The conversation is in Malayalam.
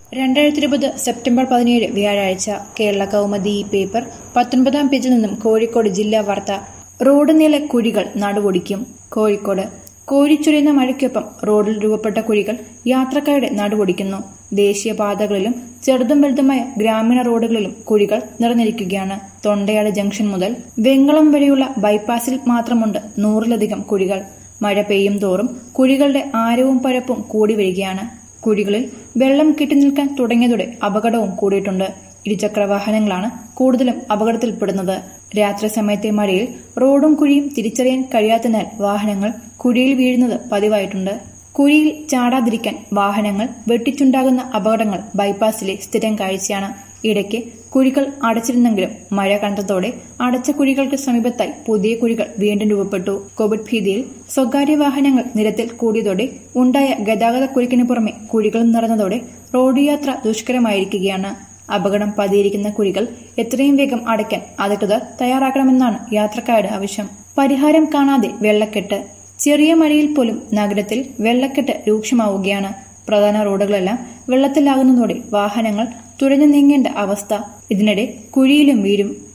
രണ്ടായിരത്തി ഇരുപത് സെപ്റ്റംബർ പതിനേഴ് വ്യാഴാഴ്ച കേരള കൗമുദി ഈ പേപ്പർ പത്തൊൻപതാം പേജിൽ നിന്നും കോഴിക്കോട് ജില്ലാ വാർത്ത റോഡ് നീളെ കുഴികൾ നടുവൊടിക്കും കോഴിക്കോട് കോരിച്ചൊരിയുന്ന മഴയ്ക്കൊപ്പം റോഡിൽ രൂപപ്പെട്ട കുഴികൾ യാത്രക്കാരുടെ നടുവൊടിക്കുന്നു ദേശീയപാതകളിലും ചെറുതും വലുതുമായ ഗ്രാമീണ റോഡുകളിലും കുഴികൾ നിറഞ്ഞിരിക്കുകയാണ് തൊണ്ടയാട് ജംഗ്ഷൻ മുതൽ വെങ്കളം വരെയുള്ള ബൈപ്പാസിൽ മാത്രമുണ്ട് നൂറിലധികം കുഴികൾ മഴ പെയ്യും തോറും കുഴികളുടെ ആരവും പരപ്പും കൂടി വരികയാണ് കുഴികളിൽ വെള്ളം കെട്ടിനിൽക്കാൻ തുടങ്ങിയതോടെ അപകടവും കൂടിയിട്ടുണ്ട് ഇരുചക്ര വാഹനങ്ങളാണ് കൂടുതലും അപകടത്തിൽപ്പെടുന്നത് രാത്രി സമയത്തെ മഴയിൽ റോഡും കുഴിയും തിരിച്ചറിയാൻ കഴിയാത്തതിനാൽ വാഹനങ്ങൾ കുഴിയിൽ വീഴുന്നത് പതിവായിട്ടുണ്ട് കുഴിയിൽ ചാടാതിരിക്കാൻ വാഹനങ്ങൾ വെട്ടിച്ചുണ്ടാകുന്ന അപകടങ്ങൾ ബൈപ്പാസിലെ സ്ഥിരം കാഴ്ചയാണ് ഇടയ്ക്ക് കുഴികൾ അടച്ചിരുന്നെങ്കിലും മഴ കണ്ടതോടെ അടച്ച കുഴികൾക്ക് സമീപത്തായി പുതിയ കുഴികൾ വീണ്ടും രൂപപ്പെട്ടു കോവിഡ് ഭീതിയിൽ സ്വകാര്യ വാഹനങ്ങൾ നിരത്തിൽ കൂടിയതോടെ ഉണ്ടായ ഗതാഗത കുരുക്കിന് പുറമെ കുഴികളും നിറഞ്ഞതോടെ റോഡ് യാത്ര ദുഷ്കരമായിരിക്കുകയാണ് അപകടം പതിയിരിക്കുന്ന കുഴികൾ എത്രയും വേഗം അടയ്ക്കാൻ അധികൃതർ തയ്യാറാക്കണമെന്നാണ് യാത്രക്കാരുടെ ആവശ്യം പരിഹാരം കാണാതെ വെള്ളക്കെട്ട് ചെറിയ മഴയിൽ പോലും നഗരത്തിൽ വെള്ളക്കെട്ട് രൂക്ഷമാവുകയാണ് പ്രധാന റോഡുകളെല്ലാം വെള്ളത്തിലാകുന്നതോടെ വാഹനങ്ങൾ തുഴഞ്ഞു നീങ്ങേണ്ട അവസ്ഥ ഇതിനിടെ കുഴിയിലും വീഴും